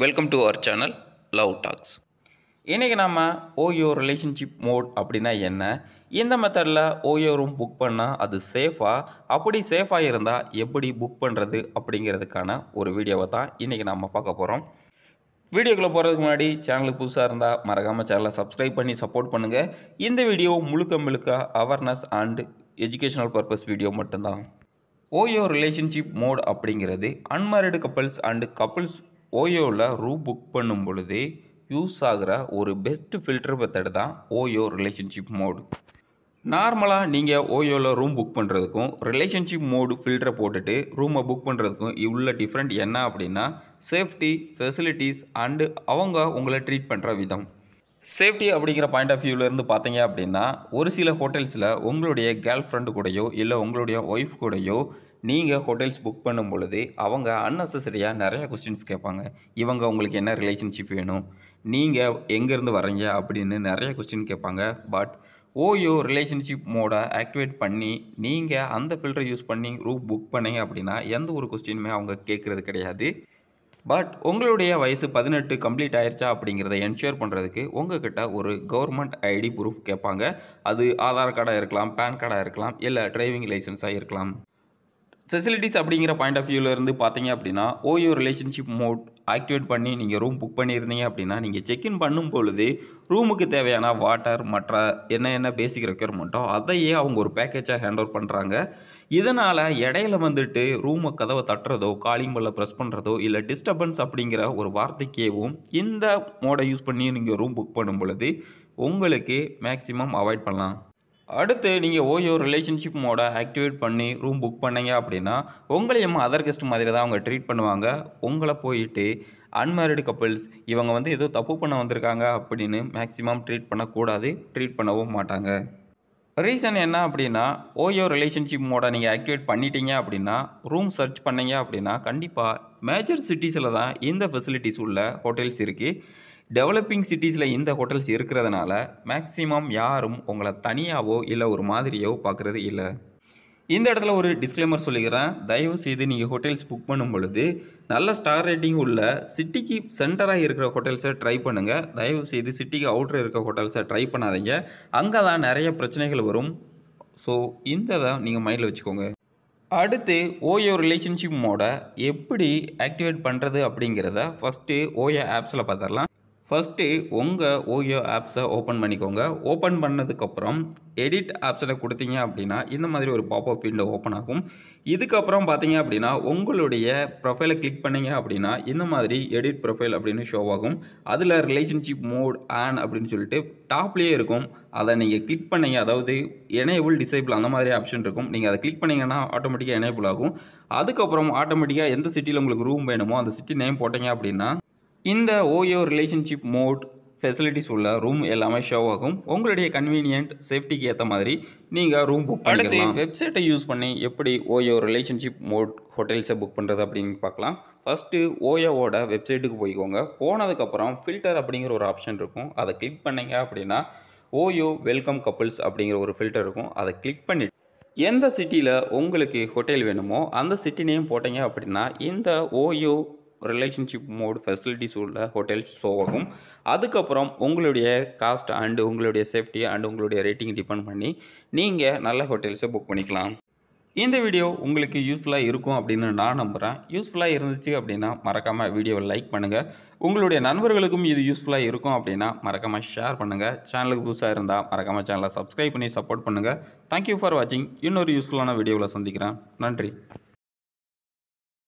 welcome to our channel love talks இன்றைக்கி நம்ம OYO relationship mode அப்படின்னா என்ன இந்த மெத்தடில் ஓயோ ரூம் புக் பண்ணால் அது சேஃபாக அப்படி சேஃபாக இருந்தால் எப்படி புக் பண்ணுறது அப்படிங்கிறதுக்கான ஒரு வீடியோவை தான் இன்றைக்கி நம்ம பார்க்க போகிறோம் வீடியோக்குள்ளே போகிறதுக்கு முன்னாடி சேனலுக்கு புதுசாக இருந்தால் மறக்காமல் சேனலை சப்ஸ்கிரைப் பண்ணி சப்போர்ட் பண்ணுங்கள் இந்த வீடியோ முழுக்க முழுக்க awareness and educational purpose video மட்டும்தான் ஓயோ ரிலேஷன்ஷிப் மோட் அப்படிங்கிறது அன்மேரிடு கப்பல்ஸ் அண்டு கப்பல்ஸ் ஓயோவில் ரூம் புக் பண்ணும் பொழுது யூஸ் ஆகிற ஒரு பெஸ்ட் ஃபில்டர் மெத்தட் தான் ஓயோ ரிலேஷன்ஷிப் மோடு நார்மலாக நீங்கள் ஓயோவில் ரூம் புக் பண்ணுறதுக்கும் ரிலேஷன்ஷிப் மோடு ஃபில்டரை போட்டுட்டு ரூமை புக் பண்ணுறதுக்கும் உள்ள டிஃப்ரெண்ட் என்ன அப்படின்னா சேஃப்டி ஃபெசிலிட்டிஸ் அண்டு அவங்க உங்களை ட்ரீட் பண்ணுற விதம் சேஃப்டி அப்படிங்கிற பாயிண்ட் ஆஃப் வியூவிலேருந்து பார்த்தீங்க அப்படின்னா ஒரு சில ஹோட்டல்ஸில் உங்களுடைய கேர்ள் ஃப்ரெண்டு கூடயோ இல்லை உங்களுடைய ஒய்ஃப் கூடயோ நீங்கள் ஹோட்டல்ஸ் புக் பண்ணும் பொழுது அவங்க அன்னெசரியாக நிறைய கொஸ்டின்ஸ் கேட்பாங்க இவங்க உங்களுக்கு என்ன ரிலேஷன்ஷிப் வேணும் நீங்கள் எங்கேருந்து வரீங்க அப்படின்னு நிறைய கொஸ்டின் கேட்பாங்க பட் ஓயோ ரிலேஷன்ஷிப் மோடை ஆக்டிவேட் பண்ணி நீங்கள் அந்த ஃபில்டர் யூஸ் பண்ணி ரூம் புக் பண்ணீங்க அப்படின்னா எந்த ஒரு கொஸ்டினுமே அவங்க கேட்குறது கிடையாது பட் உங்களுடைய வயசு பதினெட்டு கம்ப்ளீட் ஆயிருச்சா அப்படிங்கிறத என்ஷூர் பண்ணுறதுக்கு உங்ககிட்ட ஒரு கவர்மெண்ட் ஐடி ப்ரூஃப் கேட்பாங்க அது ஆதார் கார்டாக இருக்கலாம் பேன் கார்டாக இருக்கலாம் இல்லை டிரைவிங் லைசன்ஸாக இருக்கலாம் ஃபெசிலிட்டிஸ் அப்படிங்கிற பாயிண்ட் ஆஃப் வியூவிலேருந்து பார்த்தீங்க அப்படின்னா ஓயோ ரிலேஷன்ஷிப் மோட் ஆக்டிவேட் பண்ணி நீங்கள் ரூம் புக் பண்ணியிருந்தீங்க அப்படின்னா நீங்கள் செக்இன் பண்ணும் பொழுது ரூமுக்கு தேவையான வாட்டர் மற்ற என்ன என்ன பேசிக் ரெக்யர்மெண்ட்டோ அதையே அவங்க ஒரு பேக்கேஜாக ஹேண்ட் ஓவர் பண்ணுறாங்க இதனால் இடையில வந்துட்டு ரூமை கதவை தட்டுறதோ காலிங் பெல்லை ப்ரெஸ் பண்ணுறதோ இல்லை டிஸ்டர்பன்ஸ் அப்படிங்கிற ஒரு வார்த்தைக்கேவும் இந்த மோடை யூஸ் பண்ணி நீங்கள் ரூம் புக் பண்ணும் பொழுது உங்களுக்கு மேக்ஸிமம் அவாய்ட் பண்ணலாம் அடுத்து நீங்கள் ஓயோ ரிலேஷன்ஷிப் மோட ஆக்டிவேட் பண்ணி ரூம் புக் பண்ணீங்க அப்படின்னா உங்களையும் அதர் கெஸ்ட் மாதிரி தான் அவங்க ட்ரீட் பண்ணுவாங்க உங்களை போயிட்டு அன்மேரிடு கப்பிள்ஸ் இவங்க வந்து ஏதோ தப்பு பண்ண வந்திருக்காங்க அப்படின்னு மேக்ஸிமம் ட்ரீட் பண்ணக்கூடாது ட்ரீட் பண்ணவும் மாட்டாங்க ரீசன் என்ன அப்படின்னா ஓயோ ரிலேஷன்ஷிப் மோட நீங்கள் ஆக்டிவேட் பண்ணிட்டீங்க அப்படின்னா ரூம் சர்ச் பண்ணீங்க அப்படின்னா கண்டிப்பாக மேஜர் சிட்டிஸில் தான் இந்த ஃபெசிலிட்டிஸ் உள்ள ஹோட்டல்ஸ் இருக்குது டெவலப்பிங் சிட்டிஸில் இந்த ஹோட்டல்ஸ் இருக்கிறதுனால மேக்ஸிமம் யாரும் உங்களை தனியாகவோ இல்லை ஒரு மாதிரியோ பார்க்குறது இல்லை இந்த இடத்துல ஒரு டிஸ்க்ளைமர் சொல்லிக்கிறேன் தயவு செய்து நீங்கள் ஹோட்டல்ஸ் புக் பண்ணும் பொழுது நல்ல ஸ்டார் ரேட்டிங் உள்ள சிட்டிக்கு சென்டராக இருக்கிற ஹோட்டல்ஸை ட்ரை பண்ணுங்கள் தயவு செய்து சிட்டிக்கு அவுட்டர் இருக்கிற ஹோட்டல்ஸை ட்ரை பண்ணாதீங்க அங்கே தான் நிறைய பிரச்சனைகள் வரும் ஸோ இந்த தான் நீங்கள் மைண்டில் வச்சுக்கோங்க அடுத்து ஓயோ ரிலேஷன்ஷிப் மோட எப்படி ஆக்டிவேட் பண்ணுறது அப்படிங்கிறத ஃபஸ்ட்டு ஓயோ ஆப்ஸில் பார்த்துடலாம் ஃபஸ்ட்டு உங்கள் ஓயோ ஆப்ஸை ஓப்பன் பண்ணிக்கோங்க ஓப்பன் பண்ணதுக்கப்புறம் எடிட் ஆப்ஸில் கொடுத்தீங்க அப்படின்னா இந்த மாதிரி ஒரு பாப்அப் விண்டோ ஓப்பன் ஆகும் இதுக்கப்புறம் பார்த்தீங்க அப்படின்னா உங்களுடைய ப்ரொஃபைலை கிளிக் பண்ணீங்க அப்படின்னா இந்த மாதிரி எடிட் ப்ரொஃபைல் அப்படின்னு ஷோ ஆகும் அதில் ரிலேஷன்ஷிப் மோட் ஆன் அப்படின்னு சொல்லிட்டு டாப்லேயே இருக்கும் அதை நீங்கள் கிளிக் பண்ணீங்க அதாவது எனேபிள் டிசேபிள் அந்த மாதிரி ஆப்ஷன் இருக்கும் நீங்கள் அதை கிளிக் பண்ணீங்கன்னா ஆட்டோமேட்டிக்காக எனேபிள் ஆகும் அதுக்கப்புறம் ஆட்டோமேட்டிக்காக எந்த சிட்டியில் உங்களுக்கு ரூம் வேணுமோ அந்த சிட்டி நேம் போட்டீங்க அப்படின்னா இந்த ஓயோ ரிலேஷன்ஷிப் மோட் ஃபெசிலிட்டிஸ் உள்ள ரூம் எல்லாமே ஷோ ஆகும் உங்களுடைய கன்வீனியன்ட் சேஃப்டிக்கு ஏற்ற மாதிரி நீங்கள் ரூம் புக் அடுத்து வெப்சைட்டை யூஸ் பண்ணி எப்படி ஓயோ ரிலேஷன்ஷிப் மோட் ஹோட்டல்ஸை புக் பண்ணுறது அப்படின்னு பார்க்கலாம் ஃபஸ்ட்டு ஓயோவோட வெப்சைட்டுக்கு போய்க்கோங்க போனதுக்கப்புறம் ஃபில்டர் அப்படிங்கிற ஒரு ஆப்ஷன் இருக்கும் அதை கிளிக் பண்ணீங்க அப்படின்னா ஓயோ வெல்கம் கப்புள்ஸ் அப்படிங்கிற ஒரு ஃபில்டர் இருக்கும் அதை கிளிக் பண்ணி எந்த சிட்டியில் உங்களுக்கு ஹோட்டல் வேணுமோ அந்த சிட்டி நேம் போட்டீங்க அப்படின்னா இந்த ஓயோ ரிலேஷன்ஷிப் மோட் ஃபெசிலிட்டிஸ் உள்ள ஹோட்டல்ஸ் ஷோ ஆகும் அதுக்கப்புறம் உங்களுடைய காஸ்ட் அண்டு உங்களுடைய சேஃப்டி அண்டு உங்களுடைய ரேட்டிங் டிபெண்ட் பண்ணி நீங்கள் நல்ல ஹோட்டல்ஸை புக் பண்ணிக்கலாம் இந்த வீடியோ உங்களுக்கு யூஸ்ஃபுல்லாக இருக்கும் அப்படின்னு நான் நம்புகிறேன் யூஸ்ஃபுல்லாக இருந்துச்சு அப்படின்னா மறக்காமல் வீடியோவை லைக் பண்ணுங்கள் உங்களுடைய நண்பர்களுக்கும் இது யூஸ்ஃபுல்லாக இருக்கும் அப்படின்னா மறக்காமல் ஷேர் பண்ணுங்கள் சேனலுக்கு புதுசாக இருந்தால் மறக்காமல் சேனலை சப்ஸ்கிரைப் பண்ணி சப்போர்ட் பண்ணுங்கள் தேங்க்யூ ஃபார் வாட்சிங் இன்னொரு யூஸ்ஃபுல்லான வீடியோவில் சந்திக்கிறேன் நன்றி